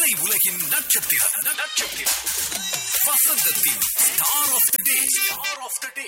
திரை உலகின் நட்சத்திரம் நட்சத்திரம் வசந்தத்தின் star of the day star of the day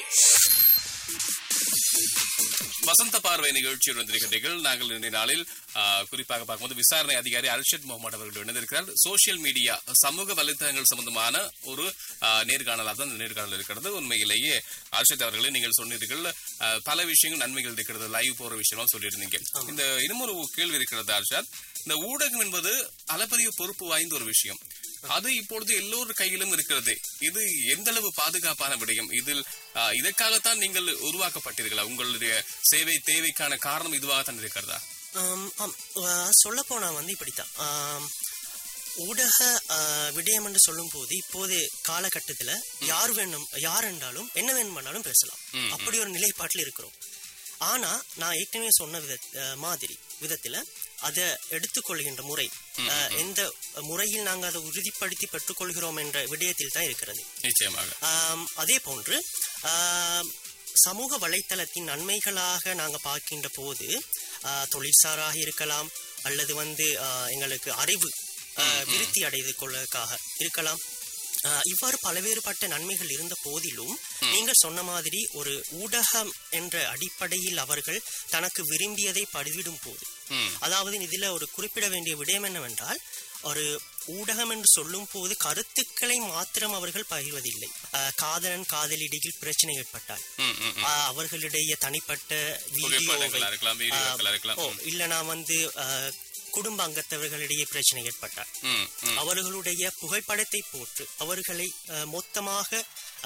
வசந்த பார்வை நிகழ்ச்சியில் வந்திருக்கிறீர்கள் நாங்கள் இந்த நாளில் ஆ, குறிப்பாக பார்க்கும்போது விசாரணை அதிகாரி அர்ஷத் முகமது அவர்கள் இணைந்திருக்கிறார் சோசியல் மீடியா சமூக வலைத்தளங்கள் சம்பந்தமான ஒரு ஆ, நேர்காணலாக தான் இந்த நேர்காணல் இருக்கிறது உண்மையிலேயே அர்ஷத் அவர்களே நீங்கள் சொன்னீர்கள் ஆ, பல விஷயங்கள் நன்மைகள் இருக்கிறது லைவ் போற விஷயம்லாம் சொல்லியிருந்தீங்க இந்த இன்னும் ஒரு கேள்வி இருக்கிறது அர்ஷத் இந்த ஊடகம் என்பது அளப்பரிய பொறுப்பு வாய்ந்த ஒரு விஷயம் அது இப்பொழுது எல்லோர் கையிலும் இருக்கிறது இது எந்த அளவு பாதுகாப்பான விடயம் இதில் ஆ, இதற்காகத்தான் நீங்கள் உருவாக்கப்பட்டீர்களா உங்களுடைய சேவை தேவைக்கான காரணம் இதுவாகத்தான் இருக்கிறதா ஆம், ஆம் சொல்ல போனா வந்து இப்படித்தான் ஆம், ஊடக ஆ, விடயம் என்று சொல்லும் போது இப்போது காலகட்டத்துல யார் வேணும் யார் என்றாலும் என்ன வேணுமானாலும் பேசலாம் ம், அப்படி ஒரு நிலைப்பாட்டில் இருக்கிறோம் ஆனா நான் ஏற்கனவே சொன்ன வித ஆ, மாதிரி விதத்துல அதை எடுத்துக்கொள்கின்ற முறை ஆ, எந்த முறையில் நாங்கள் அதை உறுதிப்படுத்தி பெற்றுக்கொள்கிறோம் என்ற விடயத்தில் தான் இருக்கிறது நிச்சயமாக ஆம், அதே போன்று ஆம், சமூக வலைத்தளத்தின் நன்மைகளாக நாங்கள் பார்க்கின்ற போது ஆ, தொழிற்சாராக இருக்கலாம் அல்லது வந்து ஆ, எங்களுக்கு அறிவு ஆ, விருத்தி அடைந்து கொள்ளக்காக இருக்கலாம் ஆ, இவ்வாறு பலவேறுபட்ட நன்மைகள் இருந்த போதிலும் நீங்கள் சொன்ன மாதிரி ஒரு ஊடகம் என்ற அடிப்படையில் அவர்கள் தனக்கு விரும்பியதை பதிவிடும் போது ம், அதாவது இதுல ஒரு குறிப்பிட வேண்டிய விடயம் என்னவென்றால் ஒரு ஊடகம் என்று சொல்லும் போது கருத்துக்களை மாத்திரம் அவர்கள் பகிர்வதில்லை அஹ், காதலன் காதலிடையில் பிரச்சனை ஏற்பட்டால் ம், ம், ம். அஹ், அவர்களுடைய தனிப்பட்ட புகைப்படங்களா வீடியோவை இருக்கலாம் வீடியோக்களா இருக்கலாம் ஓ இல்லனா வந்து அஹ், குடும்ப அங்கத்தவர்களிடையே பிரச்சனை ஏற்பட்டால் ம், ம். அவர்களுடைய புகைப்படத்தை போட்டு அவர்களை அஹ், மொத்தமாக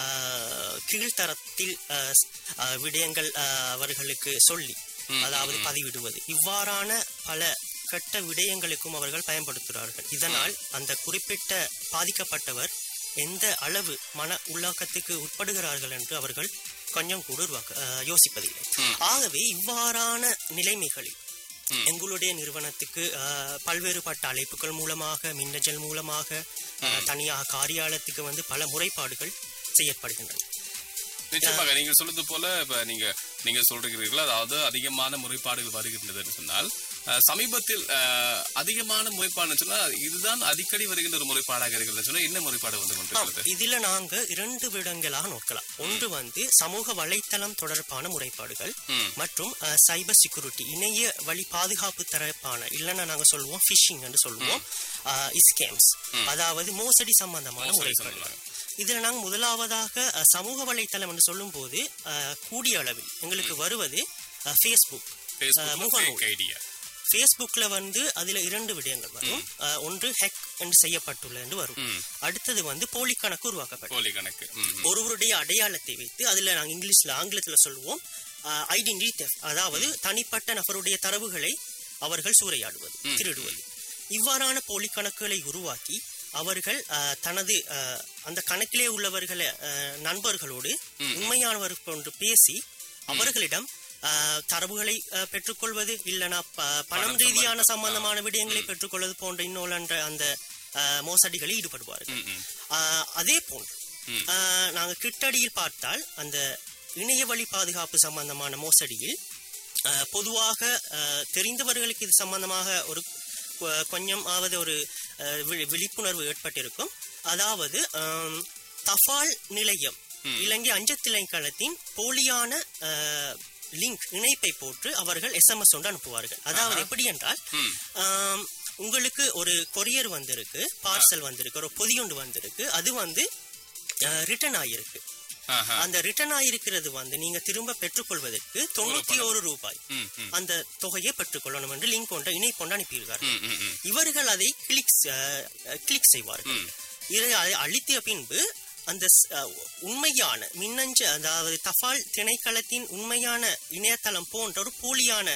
அஹ், கீழ்த்தரத்தில் அஹ், ஸ்- அஹ், விடயங்கள் அஹ், அவர்களுக்கு சொல்லி அதாவது பதிவிடுவது இவ்வாறான பல கெட்ட விடயங்களுக்கும் அவர்கள் பயன்படுத்துகிறார்கள் இதனால் அந்த குறிப்பிட்ட பாதிக்கப்பட்டவர் எந்த அளவு மன உள்ளாக்கத்துக்கு உட்படுகிறார்கள் என்று அவர்கள் கொஞ்சம் கூட உருவாக்க அஹ், யோசிப்பதில்லை ஆகவே இவ்வாறான நிலைமைகளில் எங்களுடைய நிறுவனத்துக்கு அஹ், பல்வேறுபட்ட அழைப்புகள் மூலமாக மின்னஞ்சல் மூலமாக அஹ், தனியாக காரியாலயத்துக்கு வந்து பல முறைப்பாடுகள் செய்யப்படுகின்றன நிச்சயமாக நீங்க சொல்றது போல இப்ப நீங்க நீங்க சொல்றீர்கள் அதாவது அதிகமான முறைப்பாடுகள் வருகின்றதுன்னு சொன்னால் அஹ், சமீபத்தில் அஹ், அதிகமான முறைப்பாடுன்னு சொன்னா இதுதான் அடிக்கடி வருகின்ற ஒரு முறைப்பாடாக இருக்கிறது சொன்னா என்ன முறைப்பாடு வந்து கொண்டிருக்கிறது இதுல நாங்க இரண்டு விடங்களாக நோக்கலாம் ஒன்று வந்து சமூக வலைத்தளம் தொடர்பான முறைப்பாடுகள் ம். மற்றும் சைபர் செக்யூரிட்டி இணைய வழி பாதுகாப்பு தரப்பான இல்லைன்னா நாங்க சொல்லுவோம் ஃபிஷிங் என்று சொல்லுவோம் ஸ்கேம்ஸ் அதாவது மோசடி சம்பந்தமான மோசடி முறைப்பாடுகள் சம்பந்தமாக. இதுல நாங்க முதலாவதாக அஹ், சமூக வலைத்தளம் என்று சொல்லும் போது கூடிய அளவில் எங்களுக்கு வருவது ஃபேஸ்புக் Facebook முகநூல். fake idea. ஃபேஸ்புக்ல வந்து அதுல இரண்டு விடயங்கள் வரும் அஹ், ஒன்று ஹேக் என்று செய்யப்பட்டுள்ள என்று வரும் ம். அடுத்தது வந்து போலி கணக்கு உருவாக்கப்படும் போலி கணக்கு ம், ம். ஒருவருடைய அடையாளத்தை வைத்து அதுல நாங்க இங்கிலீஷ்ல ஆங்கிலத்துல சொல்லுவோம் ஐடென்டிட்டி தெஃப்ட் அதாவது தனிப்பட்ட நபருடைய தரவுகளை அவர்கள் சூறையாடுவது திருடுவது இவ்வாறான போலி கணக்குகளை உருவாக்கி அவர்கள் அஹ், தனது அஹ், அந்த கணக்கிலே உள்ளவர்களை அஹ், நண்பர்களோடு உண்மையானவர் போன்று பேசி அவர்களிடம் அஹ், தரவுகளை அஹ், பெற்றுக்கொள்வது இல்லைனா ப- பணம் பணம் ரீதியான சம்பாதிப்பது. சம்பந்தமான விடயங்களை பெற்றுக்கொள்வது போன்ற இன்னொன்று அந்த அஹ், மோசடிகளில் ஈடுபடுவார்கள் ம், ம். ஆஹ் அதே போன்று ஆஹ் நாங்க கிட்டடியில் பார்த்தால் அந்த இணைய வழி பாதுகாப்பு சம்பந்தமான மோசடியில் ஆஹ் பொதுவாக ஆஹ் தெரிந்தவர்களுக்கு இது சம்பந்தமாக ஒரு கொ- கொஞ்சம் ஆவது ஒரு ஆஹ் வி- விழிப்புணர்வு ஏற்பட்டிருக்கும் அதாவது ஆம், தபால் நிலையம் இலங்கை அஞ்சல் திணைக்களத்தின் போலியான ஆஹ், லிங்க் இணைப்பை போட்டு அவர்கள் எஸ்எம்எஸ் ஒன்று அனுப்புவார்கள் அதாவது எப்படி என்றால் ஆம், உங்களுக்கு ஒரு கொரியர் வந்திருக்கு பார்சல் வந்திருக்கு ஒரு பொதியொன்று வந்திருக்கு அது வந்து ரிட்டர்ன் ஆகியிருக்கு ஆஹா. அந்த ரிட்டர்ன் ஆகிருக்கிறது வந்து நீங்க திரும்ப பெற்றுக்கொள்வதற்கு தொண்ணூத்தி ஒரு ரூபாய் ம், ம். அந்த தொகையை பெற்றுக்கொள்ளணும் என்று லிங்க் ஒன்றை இணைப்பொண்டு அனுப்பியிருக்கார்கள் ம், ம், ம். இவர்கள் அதை கிளிக் கிளிக் செய்வார்கள் இதை அ- அளித்த பின்பு அந்த ஸ்- அஹ், உண்மையான மின்னஞ்ச அதாவது தபால் திணைக்களத்தின் உண்மையான இணையதளம் போன்ற ஒரு போலியான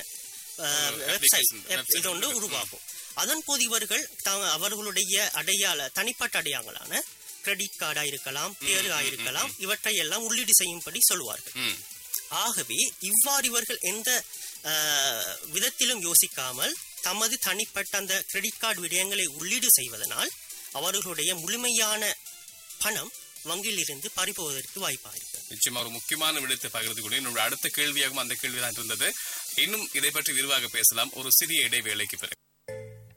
ஒரு வெப்சைட் application, website இது ஒன்று இருக்கு. உருவாகும் அதன் போது இவர்கள் த- அவர்களுடைய அடையாள தனிப்பட்ட அடையாளங்களான கிரெடிட் கார்டா இருக்கலாம் பேரு ஆயிருக்கலாம் இவற்றை எல்லாம் உள்ளீடு செய்யும்படி சொல்லுவார்கள் ம். ஆகவே இவ்வாறு இவர்கள் எந்த அஹ், விதத்திலும் யோசிக்காமல் தமது தனிப்பட்ட அந்த கிரெடிட் கார்டு விடயங்களை உள்ளீடு செய்வதனால் அவர்களுடைய முழுமையான பணம் வங்கியிலிருந்து பறிபோவதற்கு வாய்ப்பாக இருக்கிறது நிச்சயமா ஒரு முக்கியமான விடயத்தை பகிர்ந்து கொண்டு என்னோட அடுத்த கேள்வியாகவும் அந்த கேள்விதான் இருந்தது இன்னும் இதை பற்றி விரிவாக பேசலாம் ஒரு சிறிய இடைவேளைக்கு பிறகு